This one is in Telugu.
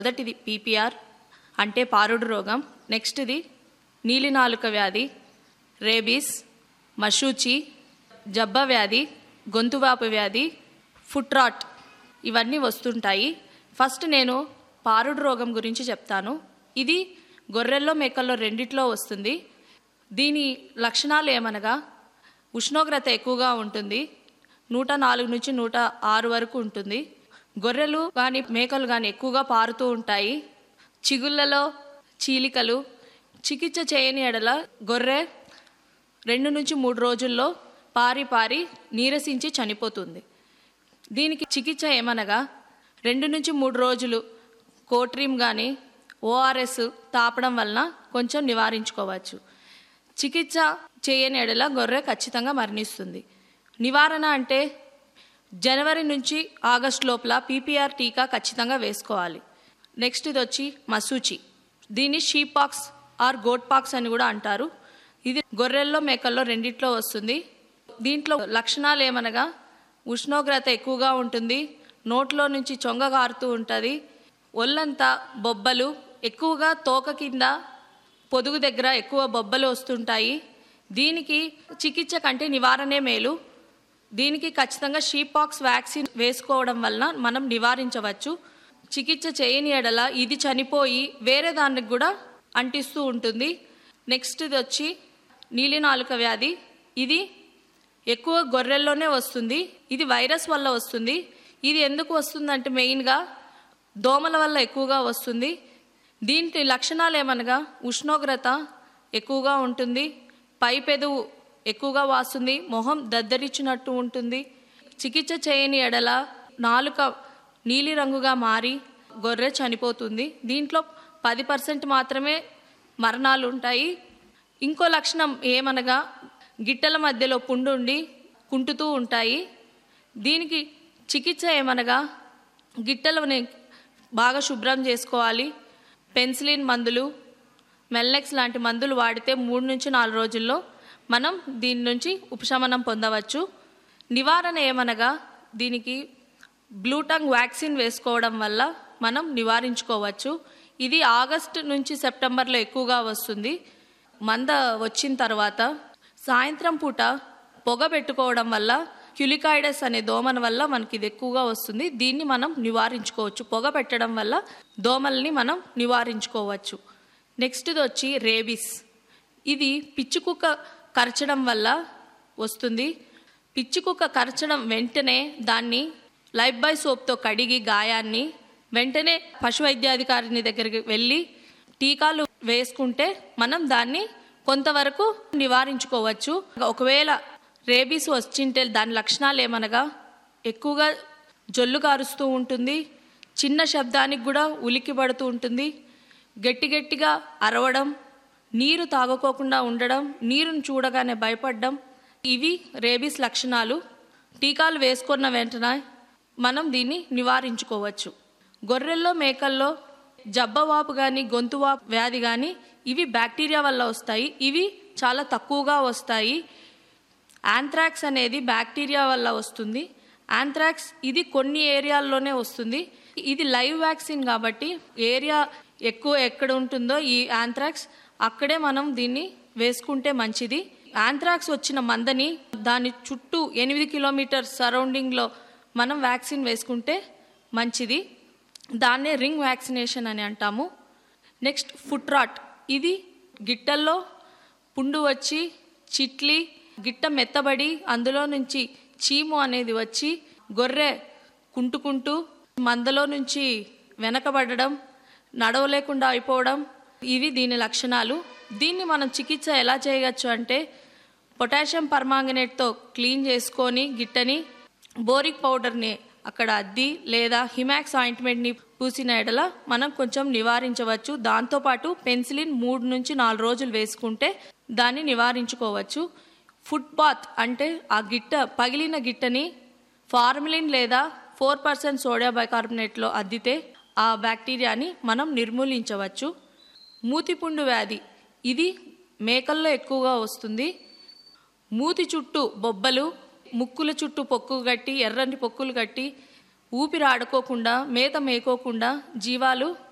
మొదటిది పీపీఆర్ అంటే పారుడు రోగం నెక్స్ట్ది నీలినాలుక వ్యాధి రేబీస్ మషూచి జబ్బ వ్యాధి గొంతువాపు వ్యాధి ఫుట్ రాట్ ఇవన్నీ వస్తుంటాయి ఫస్ట్ నేను పారుడు రోగం గురించి చెప్తాను ఇది గొర్రెల్లో మేకల్లో రెండిట్లో వస్తుంది దీని లక్షణాలు ఏమనగా ఉష్ణోగ్రత ఎక్కువగా ఉంటుంది నూట నాలుగు నుంచి నూట ఆరు వరకు ఉంటుంది గొర్రెలు కానీ మేకలు కానీ ఎక్కువగా పారుతూ ఉంటాయి చిగుళ్ళలో చీలికలు చికిత్స చేయని ఎడల గొర్రె రెండు నుంచి మూడు రోజుల్లో పారి పారి నీరసించి చనిపోతుంది దీనికి చికిత్స ఏమనగా రెండు నుంచి మూడు రోజులు కోట్రీమ్ కానీ ఓఆర్ఎస్ తాపడం వలన కొంచెం నివారించుకోవచ్చు చికిత్స చేయని ఎడల గొర్రె ఖచ్చితంగా మరణిస్తుంది నివారణ అంటే జనవరి నుంచి ఆగస్ట్ లోపల పీపీఆర్ టీకా ఖచ్చితంగా వేసుకోవాలి నెక్స్ట్ ఇది వచ్చి మసూచి దీన్ని sheep pox or goat pox అని కూడా అంటారు ఇది గొర్రెల్లో మేకల్లో రెండిట్లో వస్తుంది దీంట్లో లక్షణాలు ఏమనగా ఉష్ణోగ్రత ఎక్కువగా ఉంటుంది నోట్లో నుంచి చొంగ కారుతూ ఉంటుంది ఒళ్ళంతా బొబ్బలు ఎక్కువగా తోక కింద పొదుగు దగ్గర ఎక్కువ బొబ్బలు వస్తుంటాయి దీనికి చికిత్స కంటే నివారణే మేలు దీనికి ఖచ్చితంగా షీప్ పాక్స్ వ్యాక్సిన్ వేసుకోవడం వలన మనం నివారించవచ్చు చికిత్స చేయని ఎడల ఇది చనిపోయి వేరే దానికి కూడా అంటిస్తూ ఉంటుంది నెక్స్ట్ ఇది వచ్చి నీలినాలుక వ్యాధి ఇది ఎక్కువ గొర్రెల్లోనే వస్తుంది ఇది వైరస్ వల్ల వస్తుంది ఇది ఎందుకు వస్తుందంటే మెయిన్గా దోమల వల్ల ఎక్కువగా వస్తుంది దీంట్లో లక్షణాలు ఏమనగా ఉష్ణోగ్రత ఎక్కువగా ఉంటుంది పై పెదవు ఎక్కువగా వాస్తుంది మొహం దద్దరిచ్చినట్టు ఉంటుంది చికిత్స చేయని ఎడల నాలుక నీలిరంగుగా మారి గొర్రె చనిపోతుంది దీంట్లో పది పర్సెంట్ మాత్రమే మరణాలు ఉంటాయి ఇంకో లక్షణం ఏమనగా గిట్టల మధ్యలో పుండుండి కుంటుతూ ఉంటాయి దీనికి చికిత్స ఏమనగా గిట్టలని బాగా శుభ్రం చేసుకోవాలి పెన్సిలిన్ మందులు మెల్లెక్స్ లాంటి మందులు వాడితే మూడు నుంచి నాలుగు రోజుల్లో మనం దీని నుంచి ఉపశమనం పొందవచ్చు నివారణ ఏమనగా దీనికి బ్లూటంగ్ వ్యాక్సిన్ వేసుకోవడం వల్ల మనం నివారించుకోవచ్చు ఇది ఆగస్టు నుంచి సెప్టెంబర్లో ఎక్కువగా వస్తుంది మంద వచ్చిన తర్వాత సాయంత్రం పూట పొగ పెట్టుకోవడం వల్ల క్యులికాయిడస్ అనే దోమల వల్ల మనకి ఇది ఎక్కువగా వస్తుంది దీన్ని మనం నివారించుకోవచ్చు పొగ పెట్టడం వల్ల దోమల్ని మనం నివారించుకోవచ్చు నెక్స్ట్ది వచ్చి రేబిస్ ఇది పిచ్చి కుక్క కరచడం వల్ల వస్తుంది పిచ్చి కుక్క కరచడం వెంటనే దాన్ని లైఫ్ బాయ్ సోప్తో కడిగి గాయాన్ని వెంటనే పశు వైద్యాధికారిని దగ్గరికి వెళ్ళి టీకాలు వేసుకుంటే మనం దాన్ని కొంతవరకు నివారించుకోవచ్చు ఒకవేళ రేబీస్ వచ్చింటే దాని లక్షణాలు ఏమనగా ఎక్కువగా జొల్లు కారుస్తూ ఉంటుంది చిన్న శబ్దానికి కూడా ఉలిక్కి పడుతూ ఉంటుంది గట్టి గట్టిగా అరవడం నీరు తాగుకోకుండా ఉండడం నీరును చూడగానే భయపడడం ఇవి రేబీస్ లక్షణాలు టీకాలు వేసుకున్న వెంటనే మనం దీన్ని నివారించుకోవచ్చు గొర్రెల్లో మేకల్లో జబ్బవాపు కానీ గొంతువాపు వ్యాధి కానీ ఇవి బ్యాక్టీరియా వల్ల వస్తాయి ఇవి చాలా తక్కువగా వస్తాయి యాంథ్రాక్స్ అనేది బ్యాక్టీరియా వల్ల వస్తుంది యాంథ్రాక్స్ ఇది కొన్ని ఏరియాల్లోనే వస్తుంది ఇది లైవ్ వ్యాక్సిన్ కాబట్టి ఏరియా ఎక్కువ ఎక్కడ ఉంటుందో ఈ యాంథ్రాక్స్ అక్కడే మనం దీన్ని వేసుకుంటే మంచిది యాంథ్రాక్స్ వచ్చిన మందని దాని చుట్టూ ఎనిమిది కిలోమీటర్ సరౌండింగ్లో మనం వ్యాక్సిన్ వేసుకుంటే మంచిది దాన్నే రింగ్ వ్యాక్సినేషన్ అని అంటాము నెక్స్ట్ ఫుట్ రాట్ ఇది గిట్టల్లో పుండు వచ్చి చిట్లి గిట్ట మెత్తబడి అందులో నుంచి చీము అనేది వచ్చి గొర్రె కుంటుకుంటూ మందలో నుంచి వెనకబడడం నడవలేకుండా అయిపోవడం ఇవి దీని లక్షణాలు దీన్ని మనం చికిత్స ఎలా చేయవచ్చు అంటే పొటాషియం పర్మాంగనేట్తో క్లీన్ చేసుకొని గిట్టని బోరిక్ పౌడర్ని అక్కడ అద్ది లేదా హిమాక్స్ ఆయింట్మెంట్ని పూసిన ఎడల మనం కొంచెం నివారించవచ్చు దాంతోపాటు పెన్సిలిన్ మూడు నుంచి నాలుగు రోజులు వేసుకుంటే దాన్ని నివారించుకోవచ్చు ఫుట్ బాత్ అంటే ఆ గిట్ట పగిలిన గిట్టని ఫార్మిలిన్ లేదా ఫోర్ పర్సెంట్ సోడియా బైకార్బోనేట్లో అద్దితే ఆ బ్యాక్టీరియాని మనం నిర్మూలించవచ్చు మూతిపుండు వ్యాధి ఇది మేకల్లో ఎక్కువగా వస్తుంది మూతి చుట్టూ బొబ్బలు ముక్కుల చుట్టూ పొక్కు కట్టి ఎర్రని పొక్కులు కట్టి ఊపిరి ఆడుకోకుండా మేత మేకోకుండా జీవాలు